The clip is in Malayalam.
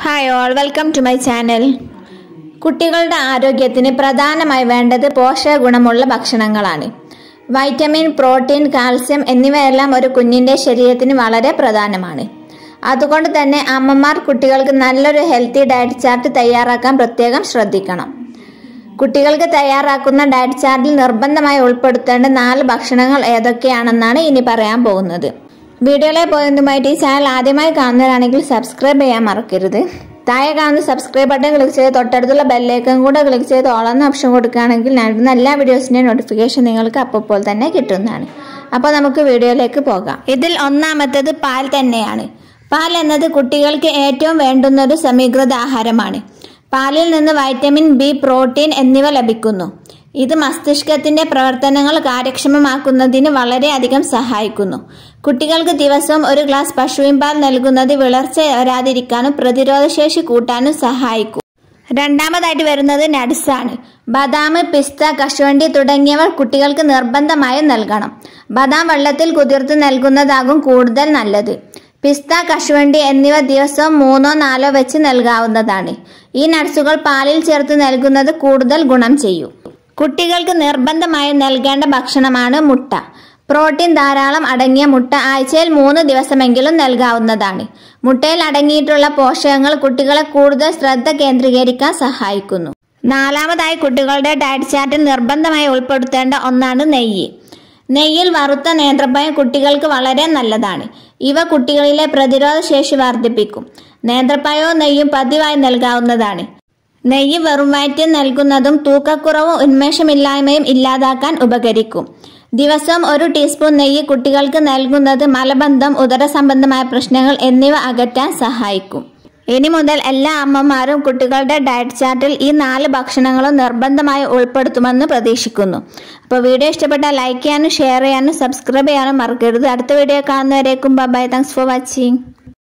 hi all welcome to my channel കുട്ടികളുടെ ആരോഗ്യത്തിന് പ്രധാനമായി വേണ്ടത് പോഷക ഗുണമുള്ള ഭക്ഷണങ്ങളാണ് വൈറ്റമിൻ പ്രോട്ടീൻ കാൽസ്യം എന്നിവയെല്ലാം ഒരു കുഞ്ഞിൻ്റെ ശരീരത്തിന് വളരെ പ്രധാനമാണ് അതുകൊണ്ട് തന്നെ അമ്മമാർ കുട്ടികൾക്ക് നല്ലൊരു ഹെൽത്തി ഡയറ്റ് ചാർട്ട് തയ്യാറാക്കാൻ പ്രത്യേകം ശ്രദ്ധിക്കണം കുട്ടികൾക്ക് തയ്യാറാക്കുന്ന ഡയറ്റ് ചാർട്ടിൽ നിർബന്ധമായി ഉൾപ്പെടുത്തേണ്ട നാല് ഭക്ഷണങ്ങൾ ഏതൊക്കെയാണെന്നാണ് ഇനി പറയാൻ പോകുന്നത് വീഡിയോയിലെ പോകുന്നതുമായിട്ട് ഈ ചാനൽ ആദ്യമായി കാണുന്നവരാണെങ്കിൽ സബ്സ്ക്രൈബ് ചെയ്യാൻ മറക്കരുത് താഴെ കാണുന്ന സബ്സ്ക്രൈബ് ബട്ടൺ ക്ലിക്ക് ചെയ്ത് തൊട്ടടുത്തുള്ള ബെല്ലേക്കും കൂടെ ക്ലിക്ക് ചെയ്ത് ഓളെന്ന ഓപ്ഷൻ കൊടുക്കുകയാണെങ്കിൽ ഞാൻ ഇടുന്ന എല്ലാ വീഡിയോസിൻ്റെയും നോട്ടിഫിക്കേഷൻ നിങ്ങൾക്ക് അപ്പോൾ തന്നെ കിട്ടുന്നതാണ് അപ്പോൾ നമുക്ക് വീഡിയോയിലേക്ക് പോകാം ഇതിൽ ഒന്നാമത്തേത് പാൽ തന്നെയാണ് പാൽ എന്നത് കുട്ടികൾക്ക് ഏറ്റവും വേണ്ടുന്ന ഒരു സമീകൃത ആഹാരമാണ് പാലിൽ നിന്ന് വൈറ്റമിൻ ബി പ്രോട്ടീൻ എന്നിവ ലഭിക്കുന്നു ഇത് മസ്തിഷ്കത്തിന്റെ പ്രവർത്തനങ്ങൾ കാര്യക്ഷമമാക്കുന്നതിന് വളരെയധികം സഹായിക്കുന്നു കുട്ടികൾക്ക് ദിവസവും ഒരു ഗ്ലാസ് പശുവിൻ പാൽ നൽകുന്നത് വിളർച്ച വരാതിരിക്കാനും പ്രതിരോധശേഷി കൂട്ടാനും സഹായിക്കും രണ്ടാമതായിട്ട് വരുന്നത് നട്സ് ആണ് ബദാം പിസ്ത കശുവണ്ടി തുടങ്ങിയവ കുട്ടികൾക്ക് നിർബന്ധമായും നൽകണം ബദാം വെള്ളത്തിൽ കുതിർത്ത് നൽകുന്നതാകും കൂടുതൽ നല്ലത് പിസ്ത കശുവണ്ടി എന്നിവ ദിവസവും മൂന്നോ നാലോ വെച്ച് നൽകാവുന്നതാണ് ഈ നട്സുകൾ പാലിൽ ചേർത്ത് നൽകുന്നത് കൂടുതൽ ഗുണം ചെയ്യും കുട്ടികൾക്ക് നിർബന്ധമായും നൽകേണ്ട ഭക്ഷണമാണ് മുട്ട പ്രോട്ടീൻ ധാരാളം അടങ്ങിയ മുട്ട ആഴ്ചയിൽ മൂന്ന് ദിവസമെങ്കിലും നൽകാവുന്നതാണ് മുട്ടയിൽ അടങ്ങിയിട്ടുള്ള പോഷകങ്ങൾ കുട്ടികളെ കൂടുതൽ ശ്രദ്ധ കേന്ദ്രീകരിക്കാൻ സഹായിക്കുന്നു നാലാമതായി കുട്ടികളുടെ ഡയറ്റ് ചാർട്ടിൽ നിർബന്ധമായി ഉൾപ്പെടുത്തേണ്ട ഒന്നാണ് നെയ്യ് നെയ്യിൽ വറുത്ത നേന്ത്രപ്പഴം കുട്ടികൾക്ക് വളരെ നല്ലതാണ് ഇവ കുട്ടികളിലെ പ്രതിരോധ ശേഷി വർദ്ധിപ്പിക്കും നേന്ത്രപ്പഴവും നെയ്യും പതിവായി നൽകാവുന്നതാണ് നെയ്യ് വെറും വയറ്റിൽ നൽകുന്നതും തൂക്കക്കുറവും ഉന്മേഷമില്ലായ്മയും ഇല്ലാതാക്കാൻ ഉപകരിക്കും ദിവസവും ഒരു ടീസ്പൂൺ നെയ്യ് കുട്ടികൾക്ക് നൽകുന്നത് മലബന്ധം ഉദരസംബന്ധമായ പ്രശ്നങ്ങൾ എന്നിവ അകറ്റാൻ സഹായിക്കും ഇനി മുതൽ എല്ലാ അമ്മമാരും കുട്ടികളുടെ ഡയറ്റ് ചാർട്ടിൽ ഈ നാല് ഭക്ഷണങ്ങളും നിർബന്ധമായി ഉൾപ്പെടുത്തുമെന്ന് പ്രതീക്ഷിക്കുന്നു അപ്പോൾ വീഡിയോ ഇഷ്ടപ്പെട്ടാൽ ലൈക്ക് ചെയ്യാനും ഷെയർ ചെയ്യാനും സബ്സ്ക്രൈബ് ചെയ്യാനും മറക്കരുത് അടുത്ത വീഡിയോ കാണുന്നവരേക്കും ബൈ താങ്ക്സ് ഫോർ വാച്ചിങ്